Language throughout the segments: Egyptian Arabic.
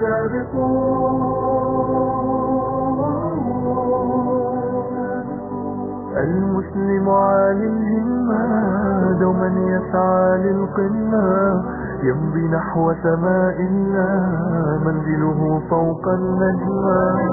السابقون المسلم عالي الهمة دوما يسعى للقمة يمضي نحو سماء الله منزله فوق النجمة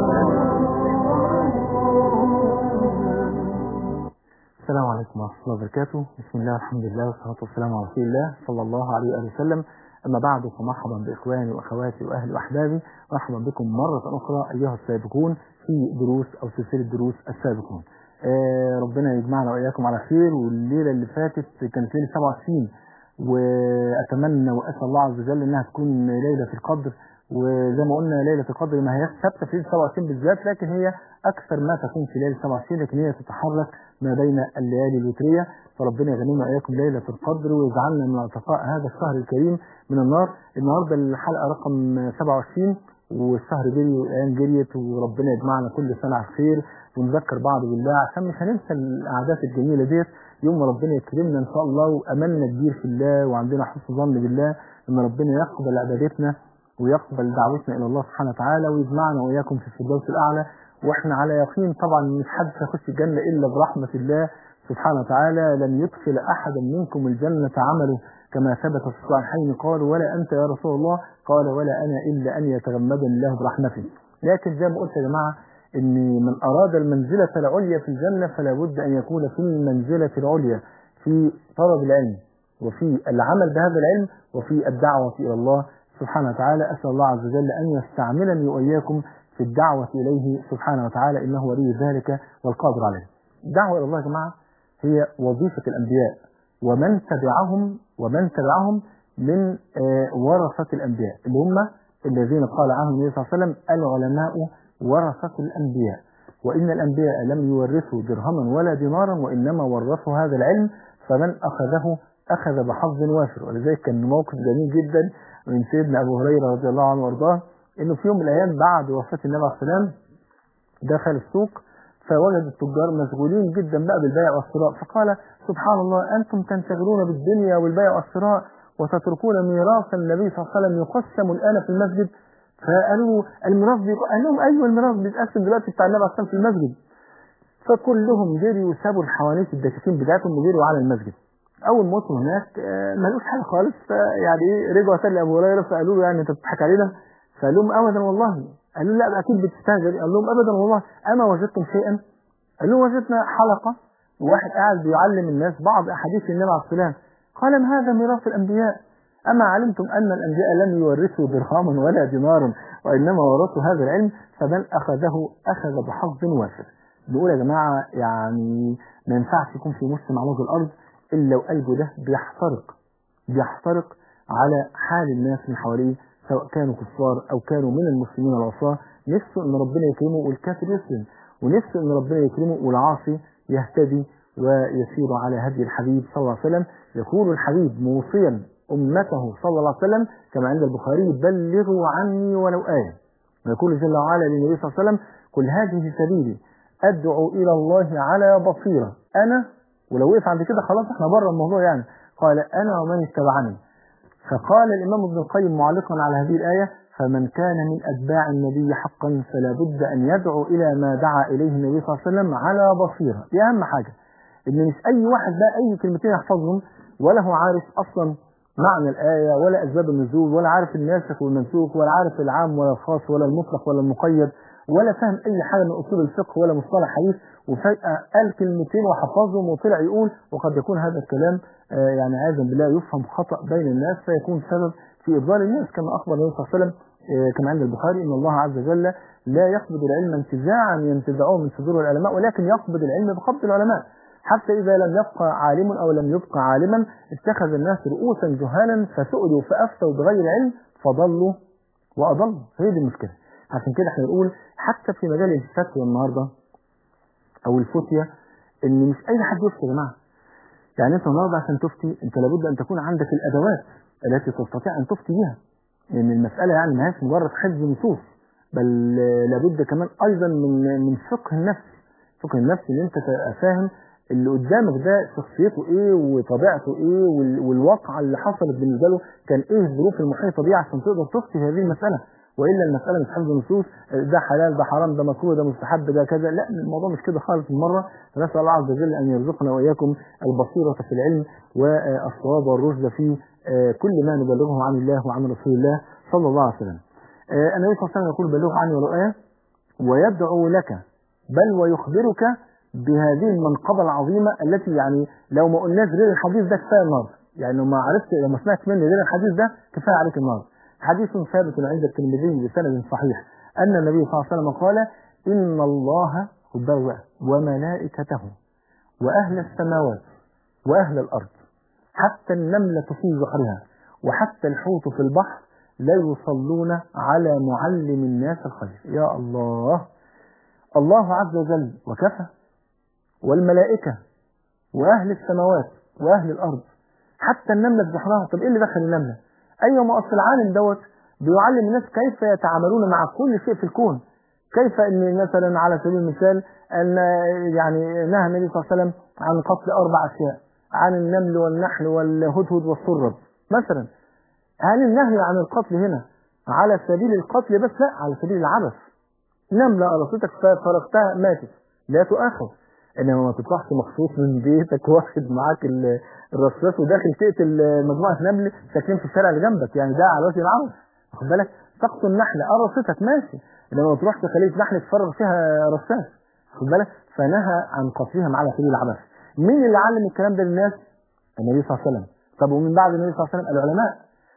السلام عليكم ورحمة الله وبركاته بسم الله والحمد لله والصلاة والسلام على رسول الله صلى الله عليه وآله وسلم أما بعد فمرحبا بإخواني وأخواتي وأهلي وأحبابي مرحبا بكم مرة أخرى أيها السابقون في دروس أو سلسلة دروس السابقون آه ربنا يجمعنا وإياكم على خير والليلة اللي فاتت كانت ليلة 27 وأتمنى وأسأل الله عز وجل إنها تكون ليلة القدر وزي ما قلنا ليلة القدر ما هي ثابتة في ليلة 27 بالذات لكن هي أكثر ما تكون في ليلة 27 لكن هي تتحرك ما بين الليالي الوترية فربنا يغنينا وإياكم ليلة القدر ويجعلنا من عتقاء هذا الشهر الكريم من النار النهاردة الحلقة رقم 27 والشهر جري والأيام جريت وربنا يجمعنا كل سنة على خير ونذكر بعض بالله عشان مش هننسى العادات الجميلة ديت يوم ما ربنا يكرمنا إن شاء الله وأملنا كبير في الله وعندنا حسن ظن بالله إن ربنا يقبل عبادتنا ويقبل دعوتنا إلى الله سبحانه وتعالى ويجمعنا وإياكم في الفردوس الأعلى واحنا على يقين طبعا مش حد هيخش الجنة إلا برحمة الله سبحانه وتعالى لن يدخل أحدا منكم الجنة عمله كما ثبت في الصحيحين قال ولا أنت يا رسول الله قال ولا أنا إلا أن يتغمدني الله برحمته لكن زي ما قلت يا جماعة إن من أراد المنزلة العليا في الجنة فلا بد أن يكون في المنزلة العليا في طلب العلم وفي العمل بهذا العلم وفي الدعوة إلى الله سبحانه وتعالى أسأل الله عز وجل أن يستعملني وإياكم في الدعوة إليه سبحانه وتعالى إنه ولي ذلك والقادر عليه الدعوة إلى الله يا جماعة هي وظيفة الأنبياء ومن تبعهم ومن تبعهم من ورثة الأنبياء اللي هم الذين قال عنهم النبي صلى الله عليه وسلم العلماء ورثة الأنبياء وإن الأنبياء لم يورثوا درهما ولا دينارا وإنما ورثوا هذا العلم فمن أخذه أخذ بحظ وافر ولذلك كان موقف جميل جدا من سيدنا أبو هريرة رضي الله عنه وارضاه إنه في يوم من الأيام بعد وفاة النبي عليه السلام دخل السوق فوجد التجار مشغولين جدا بقى بالبيع والشراء فقال سبحان الله أنتم تنشغلون بالدنيا والبيع والشراء وتتركون ميراث النبي صلى الله عليه وسلم يقسم الآن في المسجد فقالوا الميراث قال لهم أيوه الميراث بيتقسم دلوقتي بتاع النبي عليه السلام في المسجد فكلهم جريوا وسابوا الحوانيت الدكاكين بتاعتهم وجروا على المسجد اول ما وصلوا هناك ملوش حاجه خالص يعني ايه رجعوا تاني لابو هريره فقالوا له يعني انت بتضحك علينا فقال لهم ابدا والله قالوا لا اكيد بتستهزئ قال لهم ابدا والله اما وجدتم شيئا قال لهم وجدنا حلقه وواحد قاعد بيعلم الناس بعض احاديث النبي عليه السلام قال ما هذا ميراث الانبياء اما علمتم ان الانبياء لم يورثوا درهما ولا دينارا وانما ورثوا هذا العلم فمن اخذه اخذ بحظ وافر نقول يا جماعه يعني ما ينفعش يكون في مسلم على وجه الارض إلا وقلبه ده بيحترق بيحترق على حال الناس من حواليه سواء كانوا كفار أو كانوا من المسلمين العصاة نفسه إن ربنا يكرمه والكافر يسلم ونفسه إن ربنا يكرمه والعاصي يهتدي ويسير على هدي الحبيب صلى الله عليه وسلم يقول الحبيب موصيا أمته صلى الله عليه وسلم كما عند البخاري بلغوا عني ولو آية ويقول جل وعلا للنبي صلى الله عليه وسلم قل هذه سبيلي أدعو إلى الله على بصيرة أنا ولو وقف عند كده خلاص احنا بره الموضوع يعني قال انا ومن اتبعني فقال الامام ابن القيم معلقا على هذه الايه فمن كان من اتباع النبي حقا فلا بد ان يدعو الى ما دعا اليه النبي صلى الله عليه وسلم على بصيره دي اهم حاجه ان مش اي واحد بقى اي كلمتين يحفظهم ولا هو عارف اصلا معنى الايه ولا اسباب النزول ولا عارف الناسخ والمنسوخ ولا عارف العام ولا الخاص ولا المطلق ولا المقيد ولا فاهم اي حاجه من اصول الفقه ولا مصطلح حديث وفجاه قال كلمتين وحفظهم وطلع يقول وقد يكون هذا الكلام آه يعني عياذا بالله يفهم خطا بين الناس فيكون سبب في اضلال الناس كما اخبر النبي صلى الله عليه وسلم آه كما عند البخاري ان الله عز وجل لا يقبض العلم انتزاعا ينتزعه من صدور العلماء ولكن يقبض العلم بقبض العلماء حتى إذا لم يبقى عالم أو لم يبقى عالما اتخذ الناس رؤوسا جهالا فسئلوا فأفتوا بغير علم فضلوا وأضلوا هي دي المشكلة عشان كده احنا بنقول حتى في مجال الفتوى النهارده او الفتية ان مش اي حد يفتي يا جماعه يعني انت النهارده عشان تفتي انت لابد ان تكون عندك الادوات التي تستطيع ان تفتي بها لان المساله يعني ما هيش مجرد حفظ نصوص بل لابد كمان ايضا من من فقه النفس فقه النفس ان انت تبقى فاهم اللي قدامك ده شخصيته ايه وطبيعته ايه والواقعه اللي حصلت بالنسبه له كان ايه الظروف المحيطه بيه عشان تقدر تفتي في هذه المساله والا المساله مش حفظ نصوص ده حلال ده حرام ده مكروه ده مستحب ده كذا لا الموضوع مش كده خالص من مره فنسال الله عز وجل ان يرزقنا واياكم البصيره في العلم والصواب والرشد في آه، كل ما نبلغه عن الله وعن رسول الله صلى الله عليه وسلم. آه، النبي صلى الله عليه وسلم يقول بلغ عني ولو ايه ويدعو لك بل ويخبرك بهذه المنقبة العظيمة التي يعني لو ما قلناش غير الحديث ده كفاية النهارده يعني لو ما عرفت لو ما سمعت مني غير الحديث ده كفاية عليك النهارده حديث ثابت عند الترمذي بسند صحيح أن النبي صلى الله عليه وسلم قال إن الله خد بالك بقى، وملائكته وأهل السماوات وأهل الأرض حتى النملة في زحرها وحتى الحوت في البحر لا يصلون على معلم الناس الخير يا الله الله عز وجل وكفى والملائكة وأهل السماوات وأهل الأرض حتى النملة في زحرها طب إيه اللي دخل النملة أيوة ما أصل العالم دوت بيعلم الناس كيف يتعاملون مع كل شيء في الكون كيف ان مثلا على سبيل المثال ان يعني نهى النبي صلى الله عليه وسلم عن قتل اربع اشياء عن النمل والنحل والهدهد والسرب مثلا هل النهي عن القتل هنا على سبيل القتل بس لا على سبيل العبث نملة قرصتك ففرقتها ماتت لا تؤاخذ انما ما تطلعش مخصوص من بيتك واخد معاك ال- الرصاص وداخل تقتل مجموعه نمل ساكنين في الشارع اللي جنبك يعني ده على وجه العبث واخد بالك تقتل نحله قرصتك ماشي انما تروح تخليه نحله تفرغ فيها رصاص واخد بالك فنهى عن قتلهم على سبيل العبث مين اللي علم الكلام ده للناس النبي صلى الله عليه وسلم طب ومن بعد النبي صلى الله عليه وسلم العلماء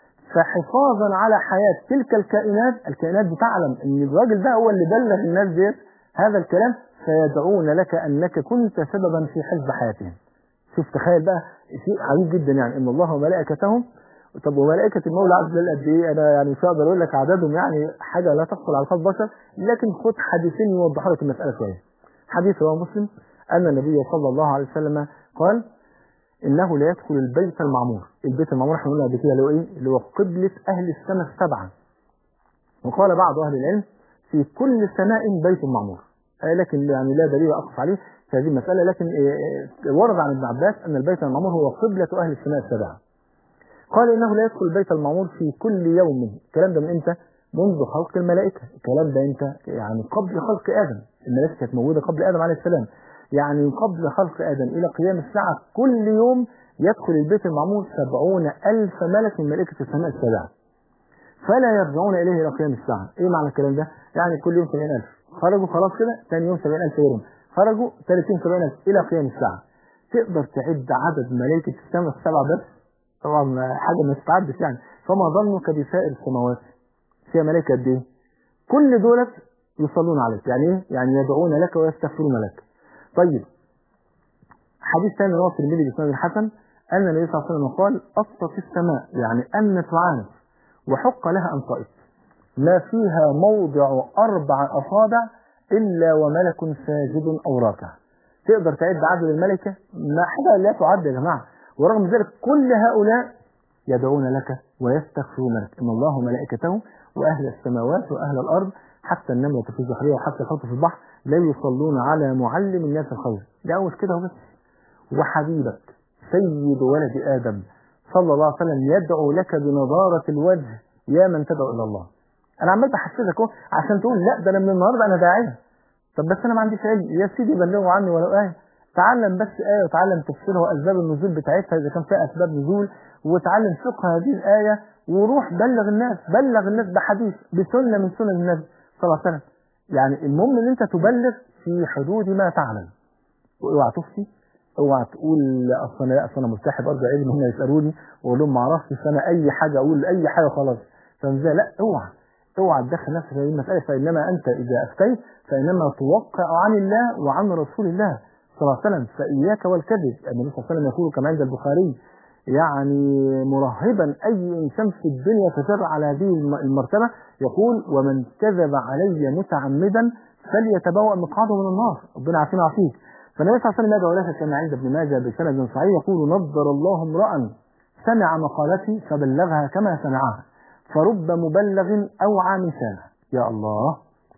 فحفاظا على حياة تلك الكائنات الكائنات بتعلم ان الراجل ده هو اللي بلغ الناس ديت هذا الكلام فيدعون لك انك كنت سببا في حفظ حياتهم شوف تخيل بقى شيء عجيب جدا يعني ان الله وملائكته طب وملائكة المولى عز وجل قد ايه انا يعني مش هقدر اقول لك عددهم يعني حاجة لا تخطر على قلب بشر لكن خد حديثين يوضحوا لك المسألة شوية حديث رواه مسلم ان النبي صلى الله عليه وسلم قال انه لا يدخل البيت المعمور البيت المعمور احنا قلنا قبل كده اللي هو ايه اللي هو قبلة اهل السماء السبعة وقال بعض اهل العلم في كل سماء بيت معمور آه لكن يعني لا دليل اقف عليه في هذه المسألة لكن آه، آه، ورد عن ابن عباس ان البيت المعمور هو قبلة اهل السماء السبعة قال انه لا يدخل البيت المعمور في كل يوم الكلام ده من امتى منذ خلق الملائكة الكلام ده امتى يعني قبل خلق ادم الملائكة كانت موجودة قبل ادم عليه السلام يعني قبل خلق ادم الى قيام الساعة كل يوم يدخل البيت المعمور سبعون الف ملك من ملائكة السماء السبعة فلا يرجعون اليه الى قيام الساعة ايه معنى الكلام ده يعني كل يوم سبعين الف خرجوا خلاص كده ثاني يوم سبعين الف يوم خرجوا ثالث يوم سبعين الف الى قيام الساعة تقدر تعد عدد ملائكة السماء السبعة بس طبعا حاجة ما تتعدش يعني فما ظنك بسائر السماوات فيها ملائكة قد ايه كل دولت يصلون عليك يعني ايه يعني يدعون لك ويستغفرون لك طيب حديث ثاني رواه الترمذي بسند الحسن ان النبي صلى الله عليه وسلم قال اطت السماء يعني ان تعانف وحق لها ان تئط ما فيها موضع اربع اصابع الا وملك ساجد او راكع تقدر تعد عدد الملكه ما حاجه لا تعد يا جماعه ورغم ذلك كل هؤلاء يدعون لك ويستغفرون لك ان الله وملائكته واهل السماوات واهل الارض حتى النملة في الزحرية وحتى الحوت في البحر لا يصلون على معلم الناس الخير لا مش كده وبس وحبيبك سيد ولد آدم صلى الله عليه وسلم يدعو لك بنضارة الوجه يا من تدعو إلى الله أنا عمال بحسسك اهو عشان تقول لا ده أنا من النهاردة أنا داعية طب بس أنا ما عنديش علم يا سيدي بلغوا عني ولو آية تعلم بس آية وتعلم تفسيرها وأسباب النزول بتاعتها إذا كان فيها أسباب نزول وتعلم فقه هذه الآية وروح بلغ الناس بلغ الناس بحديث بسنة من سنن النبي صلى الله عليه وسلم يعني المهم ان انت تبلغ في حدود ما تعلم واوعى تفتي اوعى تقول اصل انا لا اصل انا ملتحي برضه عيب ان هم يسالوني واقول لهم ما اعرفش فانا اي حاجه اقول اي حاجه خلاص فاهم ازاي لا اوعى اوعى تدخل نفسك في هذه المساله فانما انت اذا افتيت فانما توقع عن الله وعن رسول الله صلى الله عليه وسلم فاياك والكذب النبي صلى الله عليه وسلم يقول كما عند البخاري يعني مرهبا اي انسان في الدنيا تسر على هذه المرتبه يقول ومن كذب علي متعمدا فليتبوأ مقعده من النار ربنا عافينا وعافيك فالنبي صلى الله عليه وسلم يدعو لك كما عند ابن ماجه بسند صحيح يقول نضر الله امرأ سمع مقالتي فبلغها كما سمعها فرب مبلغ اوعى من سامع يا الله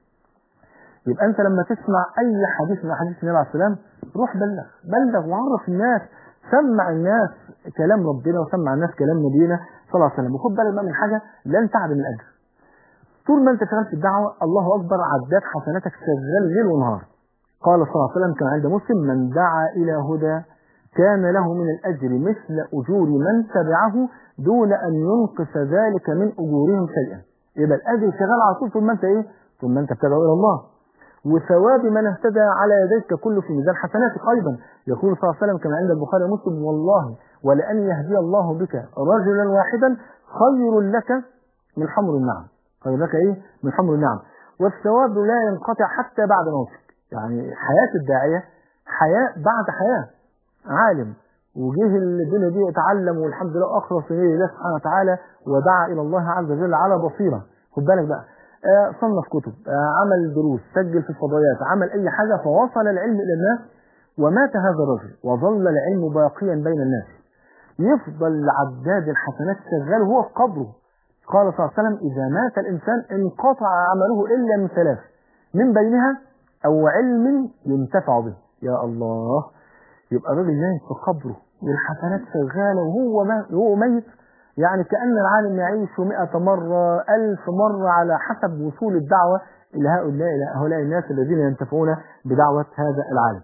يبقى انت لما تسمع اي حديث من احاديث النبي عليه السلام روح بلغ بلغ وعرف الناس سمع الناس كلام ربنا وسمع الناس كلام نبينا صلى الله عليه وسلم وخد بالك بقى من حاجه لن تعدم الاجر طول ما انت شغال في الدعوه الله اكبر عداد حسناتك شغال ليل ونهار قال صلى الله عليه وسلم كما عند مسلم من دعا الى هدى كان له من الاجر مثل اجور من تبعه دون ان ينقص ذلك من اجورهم شيئا يبقى الاجر شغال على طول طول ما انت ايه طول ما انت بتدعو الى الله وثواب من اهتدى على يديك كله في ميزان حسناتك ايضا يقول صلى الله عليه وسلم كما عند البخاري ومسلم والله ولان يهدي الله بك رجلا واحدا خير لك من حمر النعم خير لك ايه من حمر النعم والثواب لا ينقطع حتى بعد موتك يعني حياه الداعيه حياه بعد حياه عالم وجه الدنيا دي اتعلم والحمد لله اخلص لله سبحانه وتعالى ودعا الى الله عز وجل على بصيره خد بالك بقى آه، صنف كتب آه، عمل دروس سجل في الفضائيات عمل اي حاجه فوصل العلم الى الناس ومات هذا الرجل وظل العلم باقيا بين الناس يفضل عداد الحسنات شغال وهو في قبره قال صلى الله عليه وسلم اذا مات الانسان انقطع عمله الا من ثلاث من بينها او علم ينتفع به يا الله يبقى الراجل نايم في قبره والحسنات شغاله وهو ما وهو ميت يعني كأن العالم يعيش مئة مرة ألف مرة على حسب وصول الدعوة إلى هؤلاء إلى هؤلاء الناس الذين ينتفعون بدعوة هذا العالم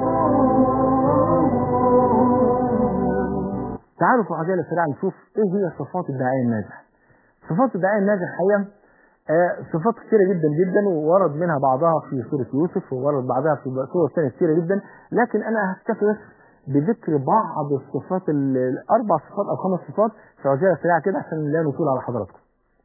تعالوا في عجالة سريعة نشوف إيه هي صفات الداعية الناجح صفات الداعية الناجح حقيقة آه، صفات كثيرة جدا جدا وورد منها بعضها في سورة يوسف وورد بعضها في سورة ثانية كثيرة جدا لكن أنا هكتفي بس بذكر بعض الصفات ال- الأربع صفات أو خمس صفات في عجالة سريعة كده عشان لا نطول على حضراتكم.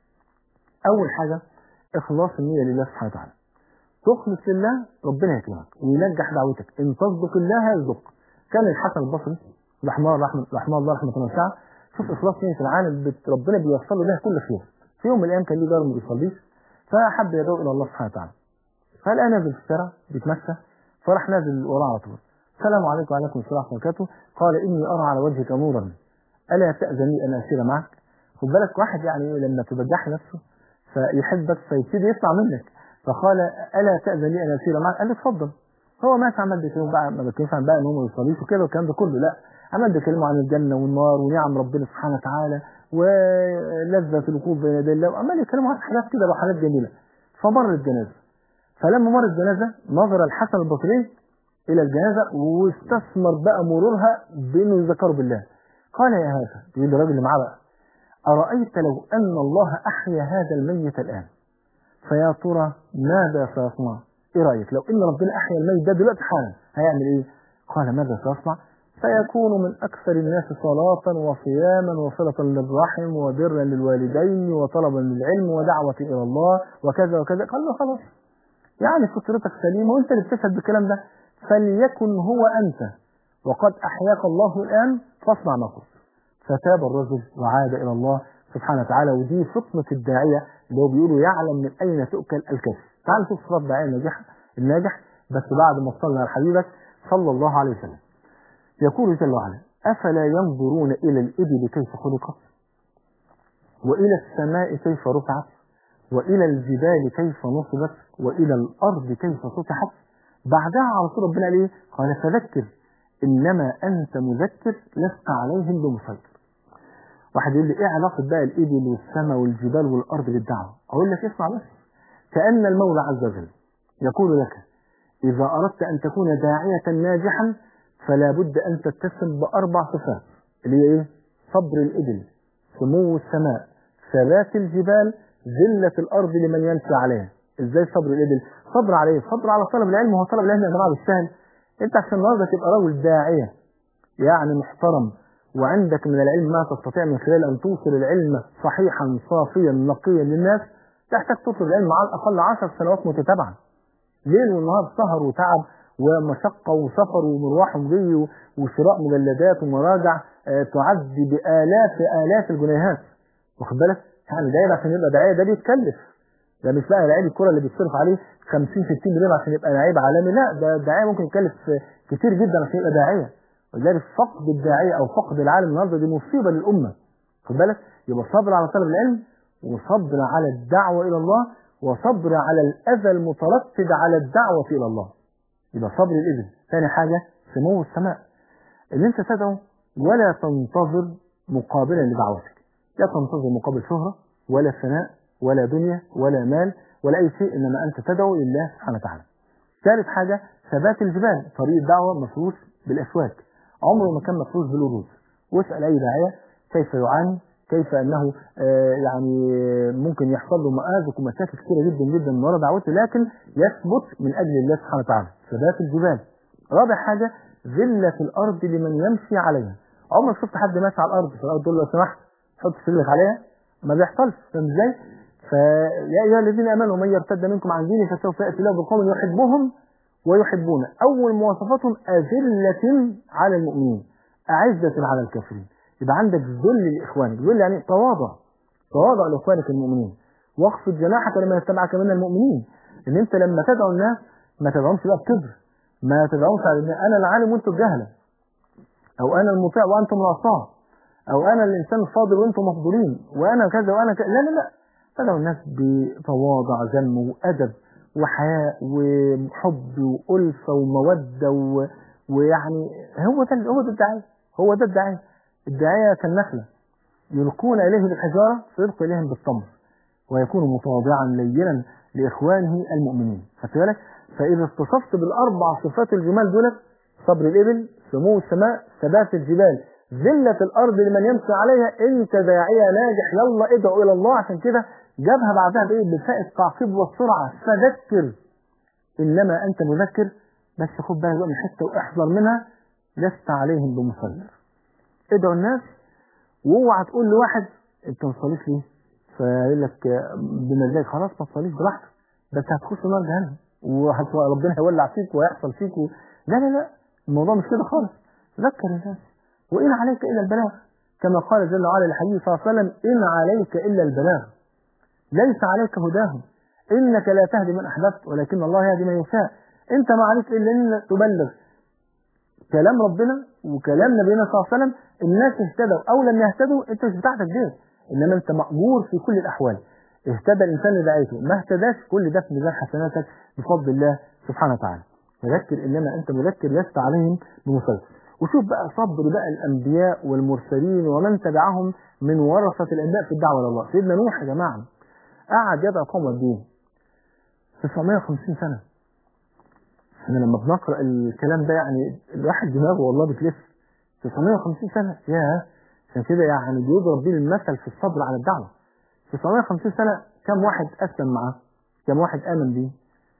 أول حاجة إخلاص النية لله سبحانه وتعالى. تخلص لله ربنا يكرمك وينجح دعوتك، إن تصدق الله يصدق. كان الحسن البصري رحمه الله رحمه رحمه الله رحمه الله واسعة شوف إخلاص نية العالم بت- ربنا بيوصل له بها كل خير. في يوم من الأيام كان ليه جار ما بيصليش فحب يدعو إلى الله سبحانه وتعالى. فلقى نازل في الشارع بيتمشى فراح نازل وراه على طول. السلام عليكم وعليكم السلام ورحمة الله وبركاته قال إني أرى على وجهك نورا ألا تأذني أن أسير معك خد بالك واحد يعني إيه لما تبجح نفسه فيحبك فيبتدي يسمع منك فقال ألا تأذني أن أسير معك قال له اتفضل هو ماشي عمال بيكلمه بقى ما بيتكلمش عن بقى ان هم ما يصليش وكده والكلام ده كله لا عمال بيكلموا عن الجنه والنار ونعم ربنا سبحانه وتعالى ولذة الوقوف بين يدي الله وعمال يتكلموا عن حاجات كده وحاجات جميله فمر الجنازه فلما مر الجنازه نظر الحسن البصري الى الجنازه واستثمر بقى مرورها بانه يذكره بالله قال يا هذا يقول للراجل اللي معاه بقى ارايت لو ان الله احيا هذا الميت الان فيا ترى ماذا سيصنع ايه رايك لو ان ربنا احيا الميت ده دلوقتي حالا هيعمل ايه قال ماذا سيصنع فيكون من اكثر الناس صلاه وصياما وصله للرحم وبرا للوالدين وطلبا للعلم ودعوه الى الله وكذا وكذا قال له خلاص يعني فطرتك سليمه وانت اللي بتشهد بالكلام ده فليكن هو انت وقد احياك الله الان فاصنع ما قلت فتاب الرجل وعاد الى الله سبحانه وتعالى ودي فطنه الداعيه اللي هو بيقولوا يعلم من اين تؤكل الكف تعال نشوف صفات الداعيه الناجح الناجح بس بعد ما وصلنا لحبيبك صلى الله عليه وسلم يقول جل وعلا افلا ينظرون الى الابل كيف خلقت والى السماء كيف رفعت والى الجبال كيف نصبت والى الارض كيف سطحت بعدها على طول ربنا قال ايه قال فذكر انما انت مذكر لست عليهم بمسيطر واحد يقول لي ايه علاقه بقى الابل والسماء والجبال والارض بالدعوه اقول لك اسمع بس كان المولى عز وجل يقول لك اذا اردت ان تكون داعيه ناجحا فلا بد ان تتسم باربع صفات اللي هي ايه صبر الابل سمو السماء ثبات الجبال ذله الارض لمن يمشي عليها ازاي صبر الابل صبر عليه صبر على طلب العلم هو طلب العلم يا جماعه بالسهل انت عشان النهارده تبقى راجل داعيه يعني محترم وعندك من العلم ما تستطيع من خلال ان توصل العلم صحيحا صافيا نقيا للناس تحتاج تطلب العلم على الاقل 10 سنوات متتابعه ليل ونهار سهر وتعب ومشقة وسفر ومروح وجي وشراء مجلدات ومراجع آه، تعدي بآلاف آلاف الجنيهات واخد بالك؟ يعني ده عشان يبقى داعية ده بيتكلف ده مش بقى لعيب الكرة اللي بيتصرف عليه 50 60 مليون عشان يبقى لعيب عالمي لا ده داعية ممكن يكلف كتير جدا عشان يبقى داعية ولذلك فقد الداعية أو فقد العالم النهارده دي مصيبة للأمة خد بالك يبقى صبر على طلب العلم وصبر على الدعوة إلى الله وصبر على الأذى المترتب على الدعوة إلى الله يبقى صبر الإذن ثاني حاجة سمو السماء ان انت تدعو ولا تنتظر مقابلا لدعوتك لا تنتظر مقابل شهرة ولا ثناء ولا دنيا ولا مال ولا أي شيء إنما أنت تدعو لله سبحانه وتعالى ثالث حاجة ثبات الجبال طريق الدعوة مفروش بالأسواق عمره ما كان مفروش بالورود واسأل أي داعية كيف يعاني كيف أنه آه يعني ممكن يحصل له مآزق ومشاكل كثيرة جدا جدا من وراء دعوته لكن يثبت من أجل الله سبحانه وتعالى ثبات الجبال رابع حاجة ذلة الأرض لمن يمشي عليها عمرك شفت حد ماشي على الأرض في الأرض تقول له لو سمحت حط رجلك عليها ما بيحصلش فاهم ازاي؟ فيا أيها الذين آمنوا من يرتد منكم عن دينه فسوف يأتي الله بقوم يحبهم ويحبون أول مواصفاتهم أذلة على المؤمنين أعزة على الكافرين يبقى عندك ذل لإخوانك ذل يعني تواضع تواضع لإخوانك المؤمنين واخفض جناحك لمن يتبعك من المؤمنين إن أنت لما تدعو الناس ما تدعوهمش بقى بكبر ما تدعوهمش على إن أنا العالم وأنتم الجهلة أو أنا المطيع وأنتم العصاة أو أنا الإنسان الفاضل وأنتم مفضولين وأنا كذا وأنا كذا لا لا لا تدعو الناس بتواضع ذم وأدب وحياء وحب وألفة ومودة و... ويعني هو ده هو ده الداعية هو ده الداعية الداعية كالنخلة يلقون إليه بالحجارة فيلقي إليهم بالتمر ويكون متواضعا لينا لإخوانه المؤمنين خدت بالك فإذا اتصفت بالأربع صفات الجمال دولت صبر الإبل سمو السماء ثبات الجبال ذلة الأرض لمن يمشي عليها أنت داعية ناجح يلا ادعو إلى الله عشان كده جابها بعدها بإيه بفاء التعقيب والسرعة فذكر إنما أنت مذكر بس خد بالك بقى من حتة واحذر منها لست عليهم بمسيطر ادعو الناس واوعى تقول لواحد انت ما تصليش ليه؟ فيقول لك بمزاج خلاص ما تصليش براحتك بس هتخش نار جهنم وربنا هيولع فيك ويحصل فيك و... لا لا لا الموضوع مش كده خالص ذكر الناس وإن عليك إلا البلاغ كما قال جل وعلا لحبيبه صلى الله عليه وسلم إن عليك إلا البلاغ ليس عليك هداهم إنك لا تهدي من أحببت ولكن الله يهدي من يشاء أنت ما عليك إلا أن تبلغ كلام ربنا وكلام نبينا صلى الله عليه وسلم الناس اهتدوا أو لم يهتدوا أنت مش بتاعتك دي إنما أنت مأمور في كل الأحوال اهتدى الإنسان لدعيته ما اهتداش كل ده في ميزان حسناتك بفضل الله سبحانه وتعالى فذكر إنما أنت مذكر لست عليهم بمسيطر وشوف بقى صبر بقى الأنبياء والمرسلين ومن تبعهم من ورثة الأنبياء في الدعوة إلى الله سيدنا نوح يا جماعة قعد يدعو قوم الدين 950 سنة احنا لما بنقرأ الكلام ده يعني الواحد دماغه والله بتلف 950 سنة يا عشان كده يعني بيضرب بيه المثل في الصبر على الدعوة 950 سنة كم واحد أسلم معاه كم واحد آمن بيه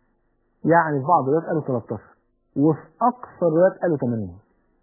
يعني في بعض الروايات قالوا 13 وفي أقصى الروايات قالوا 80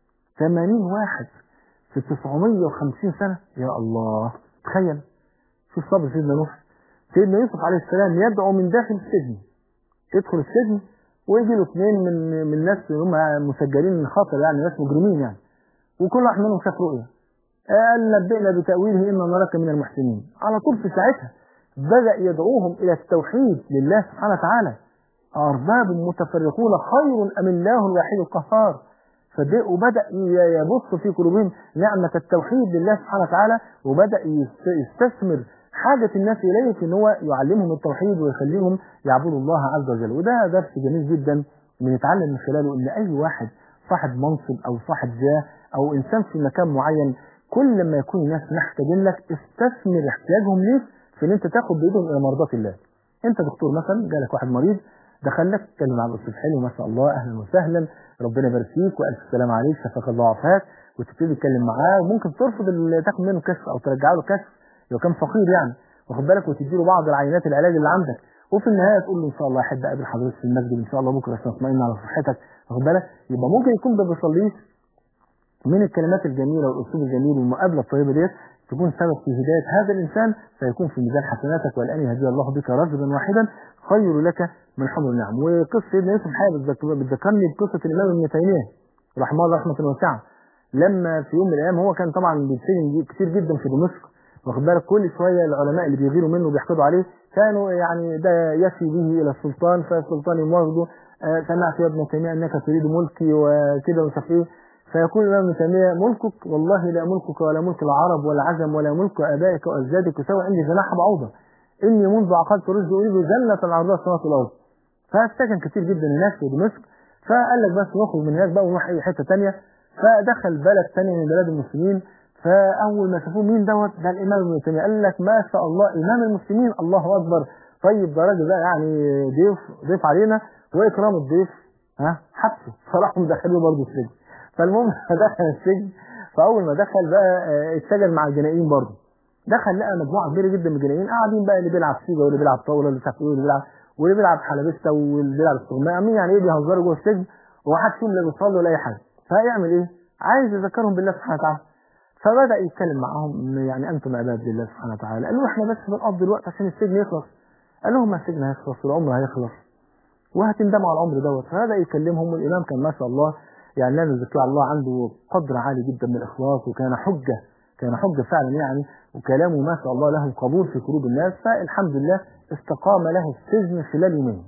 80 واحد في 950 سنة يا الله تخيل شوف صبر سيدنا نوح سيدنا يوسف عليه السلام يدعو من داخل السجن يدخل السجن ويجي له اثنين من من الناس اللي هم مسجلين خطر يعني ناس مجرمين يعني وكل واحد منهم شاف رؤيا قال نبئنا بتأويله إنا نراك من المحسنين على طول في ساعتها بدأ يدعوهم إلى التوحيد لله سبحانه وتعالى أرباب متفرقون خير أم الله الواحد القهار وبدأ يبص في قلوبهم نعمة التوحيد لله سبحانه وتعالى وبدأ يستثمر حاجة الناس إليه في ان هو يعلمهم التوحيد ويخليهم يعبدوا الله عز وجل وده درس جميل جدا بنتعلم من خلاله ان اي واحد صاحب منصب او صاحب جاه او انسان في مكان معين كل ما يكون الناس محتاجين لك استثمر احتياجهم ليك في ان انت تاخد بايدهم الى مرضات الله انت دكتور مثلا جالك واحد مريض دخل لك اتكلم مع الاستاذ حلو ما شاء الله اهلا وسهلا ربنا يبارك فيك والف سلام عليك شفاك الله وعافاك وتبتدي تتكلم معاه وممكن ترفض تاخد منه كشف او ترجع له كشف لو كان فقير يعني واخد بالك وتدي له بعض العينات العلاج اللي عندك وفي النهايه تقول له ان شاء الله احب اقابل حضرتك في المسجد ان شاء الله بكره عشان اطمئن على صحتك واخد بالك يبقى ممكن يكون ما بيصليش من الكلمات الجميله والاسلوب الجميل والمقابله الطيبه ديت تكون سبب في هدايه هذا الانسان فيكون في ميزان حسناتك والان يهدي الله بك رجلا واحدا خير لك من حمر النعم وقصه سيدنا يوسف الحقيقه بتذكرني بقصه الامام ابن تيميه رحمه الله رحمه واسعه لما في يوم من الايام هو كان طبعا بيتسجن كتير جدا في دمشق واخد بالك كل شويه العلماء اللي بيغيروا منه بيحقدوا عليه كانوا يعني ده يفي به الى السلطان فالسلطان يمرضه آه سمعت يا ابن تيميه انك تريد ملكي وكده ومش عارف ايه فيقول الامام ابن تيميه ملكك والله لا ملكك ولا ملك العرب ولا عجم ولا ملك ابائك واجدادك يساوي عندي جناح بعوضه اني منذ عقلت رشدي اريد جنه العرضيه السماوات والارض فسكن كتير جدا هناك في دمشق فقال لك بس نخرج من هناك بقى ونروح اي حته ثانيه فدخل بلد ثانيه من بلاد المسلمين فاول ما شافوه مين دوت ده الامام ابن تيميه قال لك ما شاء الله امام المسلمين الله اكبر طيب ده راجل ده يعني ضيف ضيف علينا واكرام الضيف ها حبسه فراحوا مدخلوه برضه السجن فالمهم دخل السجن فاول ما دخل بقى آه، اتسجن مع الجنائيين برضه دخل لقى مجموعه كبيره جدا من الجنائيين قاعدين بقى اللي بيلعب سيجا واللي بيلعب طاوله واللي مش عارف ايه واللي بيلعب واللي بيلعب حلبسته واللي بيلعب استغماء عاملين يعني ايه بيهزروا جوه السجن ومحدش فيهم لا بيصلي ولا اي حاجه فيعمل ايه؟ عايز يذكرهم بالله سبحانه وتعالى فبدا يتكلم معاهم إن يعني انتم عباد لله سبحانه وتعالى قال له احنا بس بنقضي الوقت عشان السجن يخلص قال لهم ما السجن هيخلص والعمر هيخلص وهتندموا على العمر دوت فبدا يكلمهم والامام كان ما شاء الله يعني لا نذكر الله عنده قدر عالي جدا من الاخلاص وكان حجه كان حجه فعلا يعني وكلامه ما شاء الله له قبول في قلوب الناس فالحمد لله استقام له السجن خلال يومين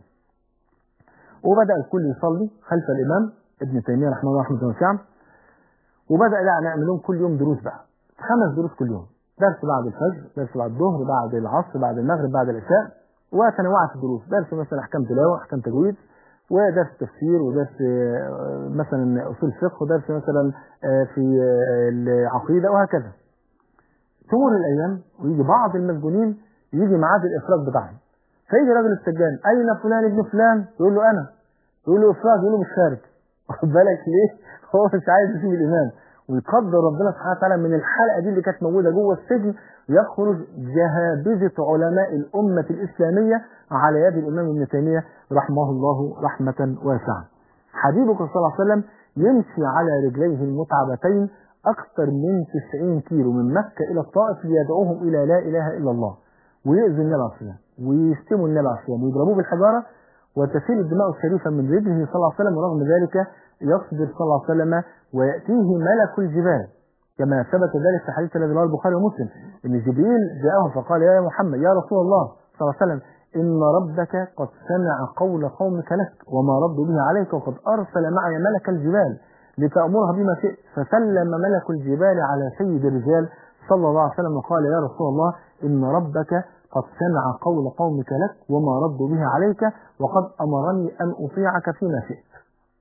وبدا الكل يصلي خلف الامام ابن تيميه رحمه الله رحمه الله واسعه وبدا لا نعمل لهم كل يوم دروس بقى خمس دروس كل يوم درس بعد الفجر درس بعد الظهر بعد العصر بعد المغرب بعد العشاء وتنوعت الدروس درس مثلا احكام تلاوه احكام تجويد ودرس تفسير ودرس آه، مثلا اصول فقه ودرس مثلا آه، في آه، العقيده وهكذا تمر الايام ويجي بعض المسجونين يجي ميعاد الافراج بتاعهم فيجي راجل السجان اين فلان ابن فلان يقول له انا يقول له افراج يقول له مش خارج واخد بالك ليه هو مش عايز يسيب الامام ويقدر ربنا سبحانه وتعالى من الحلقه دي اللي كانت موجوده جوه السجن يخرج جهابذه علماء الامه الاسلاميه على يد الامام ابن تيميه رحمه الله رحمه واسعه. حبيبك صلى الله عليه وسلم يمشي على رجليه المتعبتين اكثر من 90 كيلو من مكه الى الطائف ليدعوهم الى لا اله الا الله ويؤذي النبي عليه الصلاه والسلام ويشتموا النبي عليه الصلاه والسلام ويضربوه بالحجاره وتسيل الدماء الشريفة من رجله صلى الله عليه وسلم ورغم ذلك يصبر صلى الله عليه وسلم ويأتيه ملك الجبال كما ثبت ذلك في حديث الذي رواه البخاري ومسلم ان جبريل جاءه فقال يا محمد يا رسول الله صلى الله عليه وسلم ان ربك قد سمع قول قومك لك وما ردوا به عليك وقد ارسل معي ملك الجبال لتأمرها بما شئت فسلم ملك الجبال على سيد الرجال صلى الله عليه وسلم وقال يا رسول الله إن ربك قد سمع قول قومك لك وما ردوا به عليك وقد أمرني أن أطيعك فيما شئت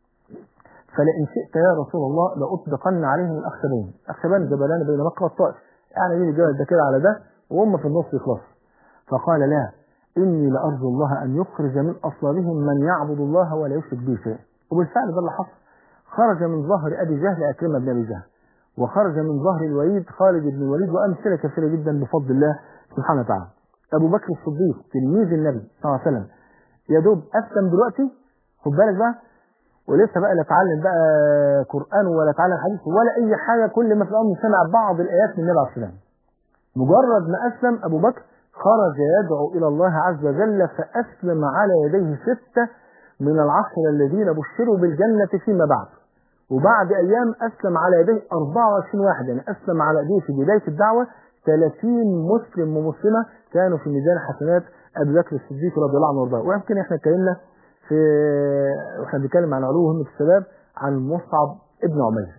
فلئن شئت يا رسول الله لأطبقن عليهم الأخشبين أخشبان جبلان بين مكة والطائف يعني مين الجبل ده كده على ده وهم في النص يخلص فقال لا إني لأرجو الله أن يخرج من أصلابهم من يعبد الله ولا يشرك به شيئا وبالفعل ده اللي حصل خرج من ظهر أبي جهل أكرمة بن أبي جهل وخرج من ظهر الوليد خالد بن الوليد وأمثلة كثيرة جدا بفضل الله سبحانه وتعالى أبو بكر الصديق تلميذ النبي صلى الله عليه وسلم يا دوب أسلم دلوقتي خد بالك بقى ولسه بقى لا اتعلم بقى قرآن ولا اتعلم حديث ولا أي حاجة كل ما في الأمر سمع بعض الآيات من النبي عليه الصلاة والسلام مجرد ما أسلم أبو بكر خرج يدعو إلى الله عز وجل فأسلم على يديه ستة من العشر الذين بشروا بالجنة فيما بعد وبعد أيام أسلم على يديه 24 واحد يعني أسلم على يديه في بداية الدعوة 30 مسلم ومسلمة كانوا في ميزان حسنات أبي بكر الصديق رضي الله عنه وارضاه ويمكن احنا اتكلمنا في واحنا بنتكلم عن علو همة الشباب عن مصعب ابن عمير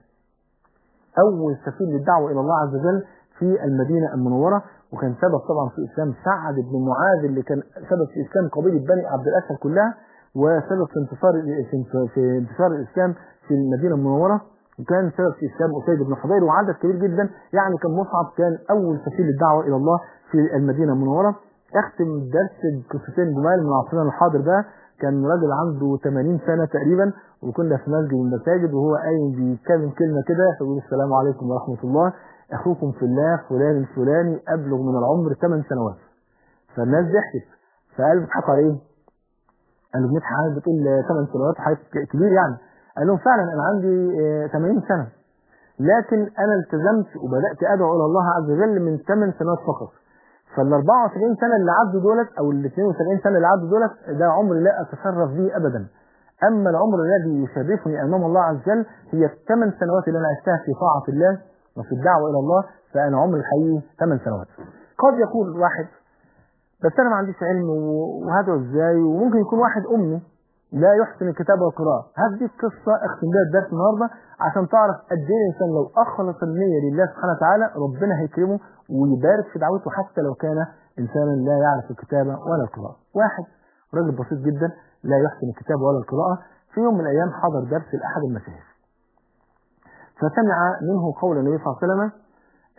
أول سفير للدعوة إلى الله عز وجل في المدينة المنورة وكان سبب طبعا في إسلام سعد بن معاذ اللي كان سبب في إسلام قبيلة بني عبد الأسد كلها وسبب في انتصار في انتصار الإسلام في المدينة المنورة وكان سبب في إسلام أسيد بن حضير وعدد كبير جدا يعني كان مصعب كان أول سفير للدعوة إلى الله في المدينة المنورة أختم الدرس بقصتين جمال من عصرنا الحاضر ده كان راجل عنده 80 سنة تقريبا وكنا في مسجد من المساجد وهو قايم بيتكلم كلمة كده فيقول السلام عليكم ورحمة الله أخوكم في الله فلان الفلاني أبلغ من العمر 8 سنوات فالناس ضحكت فقال بتضحكوا على إيه؟ قالوا بنضحك على بتقول 8 سنوات حاجة كبير يعني قال لهم فعلا أنا عندي آه، 80 سنة لكن أنا التزمت وبدأت أدعو إلى الله عز وجل من 8 سنوات فقط فال 74 سنة اللي عدوا دولت أو ال 72 سنة اللي عدوا دولت ده عمر لا أتصرف به أبدا أما العمر الذي يشرفني أمام الله عز وجل هي الثمان سنوات اللي أنا عشتها في طاعة الله وفي الدعوة إلى الله فأنا عمري الحقيقي ثمان سنوات قد يقول واحد بس أنا ما عنديش علم و- وهدعو إزاي وممكن يكون واحد أمي لا يحسن الكتابة والقراءة هديك قصة أختم بيها الدرس النهاردة عشان تعرف قد إيه الإنسان لو أخلص النية لله سبحانه وتعالى ربنا هيكرمه ويبارك في دعوته حتى لو كان إنسانا لا يعرف الكتابة ولا القراءة واحد راجل بسيط جدا لا يحسن الكتابة ولا القراءة في يوم من الأيام حضر درس لأحد المشايخ فسمع منه قول النبي صلى الله عليه وسلم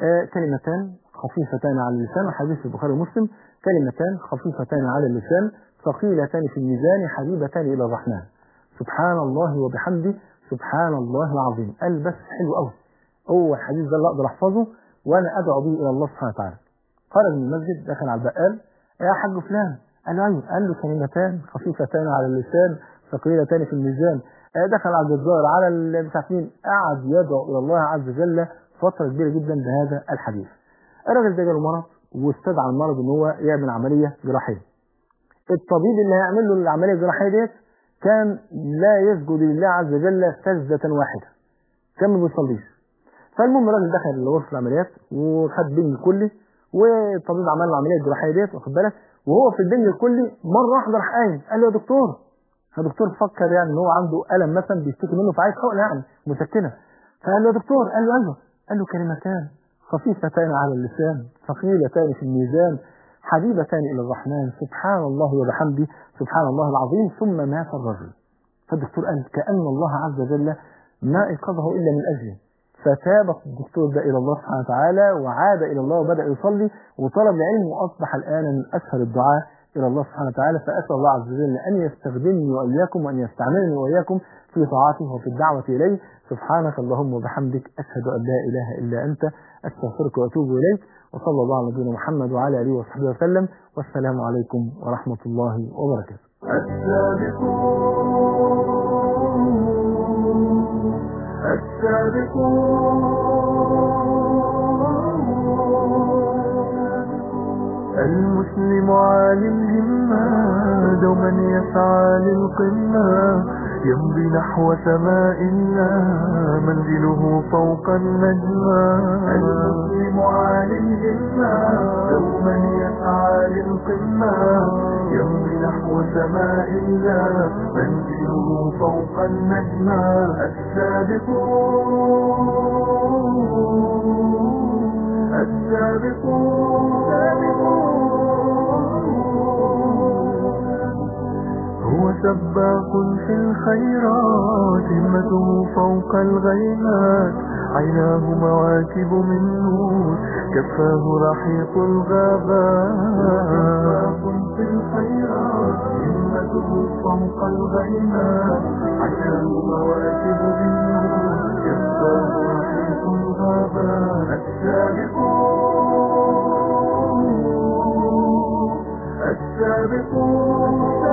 آه كلمتان خفيفتان على اللسان الحديث في البخاري ومسلم كلمتان خفيفتان على اللسان ثقيلتان في الميزان حبيبتان إلى الرحمن سبحان الله وبحمده سبحان الله العظيم قال بس حلو قوي هو الحديث ده اللي اقدر احفظه وانا ادعو به الى الله سبحانه وتعالى خرج من المسجد دخل على البقال يا حاج فلان قال له ايوه قال له كلمتان خفيفتان على اللسان ثقيلتان في الميزان دخل على الجزار على مش عارف مين قعد يدعو الى الله عز وجل فتره كبيره جدا بهذا الحديث الراجل ده جاله مرض واستدعى المرض ان هو يعمل عمليه جراحيه الطبيب اللي هيعمل له العمليه الجراحيه ديت كان لا يسجد لله عز وجل سجدة واحدة كان ما بيصليش فالمهم الراجل دخل غرفة العمليات وخد بنج كلي والطبيب عمل له العملية الجراحية ديت واخد بالك وهو في البنج الكلي مرة واحدة راح قايم قال له يا دكتور فالدكتور فكر يعني ان هو عنده ألم مثلا بيشتكي منه فعايز حقن يعني مسكنة فقال له يا دكتور قال له ايوه قال له كلمتان خفيفتان على اللسان ثقيلتان في الميزان حبيبتان إلى الرحمن سبحان الله وبحمده سبحان الله العظيم ثم مات الرجل فالدكتور قال كأن الله عز وجل ما إيقظه إلا من أجله فتاب الدكتور ده إلى الله سبحانه وتعالى وعاد إلى الله وبدأ يصلي وطلب العلم وأصبح الآن من أسهل الدعاء إلى الله سبحانه وتعالى فأسأل الله عز وجل أن يستخدمني وإياكم وأن يستعملني وإياكم في طاعته وفي الدعوة إليه سبحانك اللهم وبحمدك أشهد أن لا إله إلا أنت أستغفرك وأتوب إليك وصلى الله على نبينا محمد وعلى آله وصحبه وسلم والسلام عليكم ورحمة الله وبركاته السابقون السابقون المسلم عالي الهمة دوما يسعى للقمة يمضي نحو سماء الله منزله فوق النجمة المسلم عالي الهمة دوما يسعى للقمة يمضي نحو سماء الله منزله فوق النجمة السابقون السابقون هو سباق في الخيرات همته فوق الغيمات عيناه مواكب من نور كفاه رحيق الغابات سباق في الخيرات همته فوق الغيمات عيناه مواكب من نور كفاه رحيق الغابات السابقون السابقون